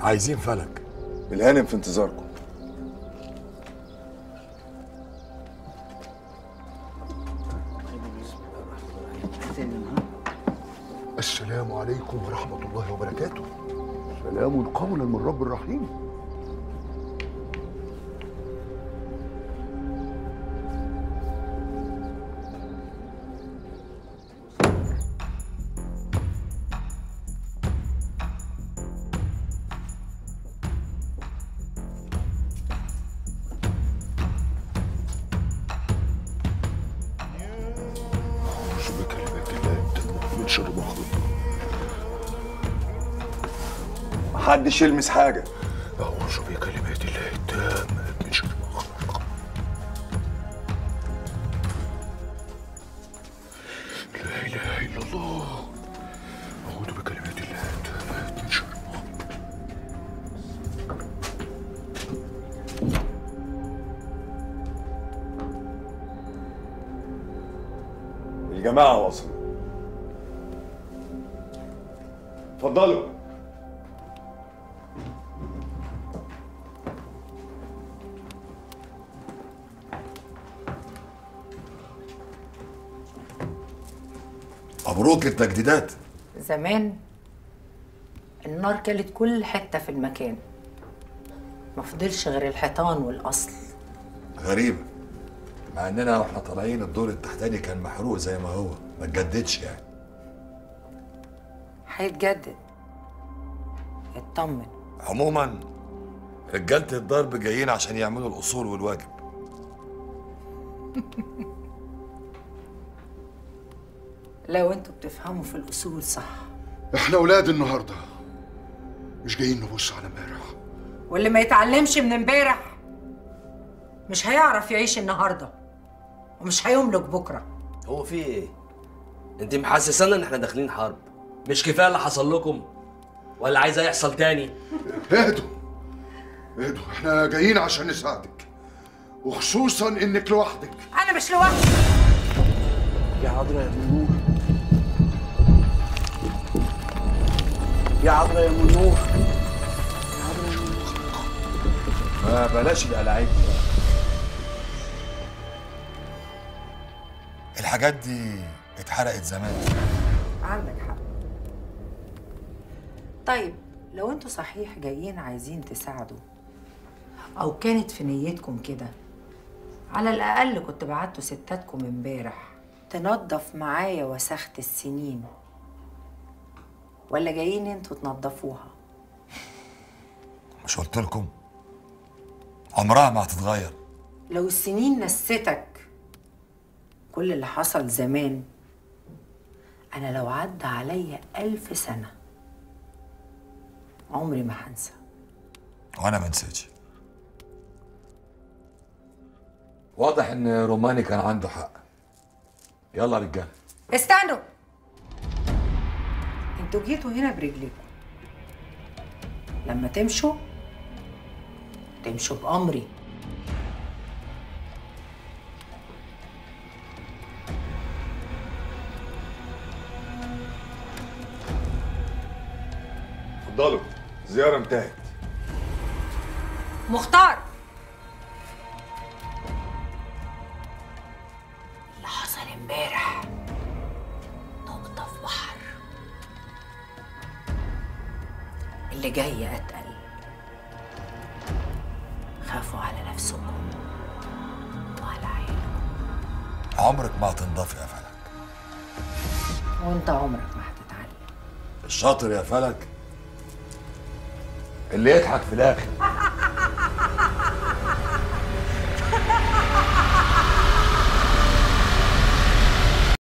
عايزين فلك الهانم في انتظاركم السلام عليكم ورحمة الله وبركاته سلام قولا من رب رحيم أعوذ بكلمات الله التامة من شر ما خلق محدش يلمس حاجه أعوذ بكلمات الله التامة من شر ما خلق لا إله إلا الله أعوذ بكلمات الله التامة من شر ما خلق الجماعه وصلوا اتفضلوا مبروك التجديدات زمان النار كلت كل حتة في المكان ما فضلش غير الحيطان والأصل غريبة مع اننا واحنا طالعين الدور التحتاني كان محروق زي ما هو ما اتجددش يعني هيتجدد اطمن عموما رجالة الضرب جايين عشان يعملوا الأصول والواجب لو انتوا بتفهموا في الأصول صح احنا ولاد النهارده مش جايين نبص على امبارح واللي ما يتعلمش من امبارح مش هيعرف يعيش النهارده ومش هيملك بكره هو في ايه؟ انت محسسانا ان احنا داخلين حرب مش كفايه اللي حصل لكم ولا عايزه يحصل تاني اهدوا اهدوا احنا جايين عشان نساعدك وخصوصا انك لوحدك انا مش لوحدي يا عذرا يا منور يا عذرا يا منور ما بلاش الألاعيب الحاجات دي اتحرقت زمان عندك حق طيب لو انتوا صحيح جايين عايزين تساعدوا او كانت في نيتكم كده على الاقل كنت بعتوا ستاتكم امبارح تنظف معايا وسخة السنين ولا جايين انتوا تنظفوها مش قلت لكم عمرها ما هتتغير لو السنين نستك كل اللي حصل زمان أنا لو عدى عليا ألف سنة عمري ما هنسى وانا ما نسيتش واضح ان روماني كان عنده حق يلا رجاله استنوا انتوا جيتوا هنا برجلكم لما تمشوا تمشوا بأمري اتفضلوا الزياره انتهت مختار اللي حصل امبارح نقطة في بحر اللي جاي أتقل خافوا على نفسكم وعلى عينكم عمرك ما هتنضفي يا فلك وانت عمرك ما هتتعلم الشاطر يا فلك اللي يضحك في الاخر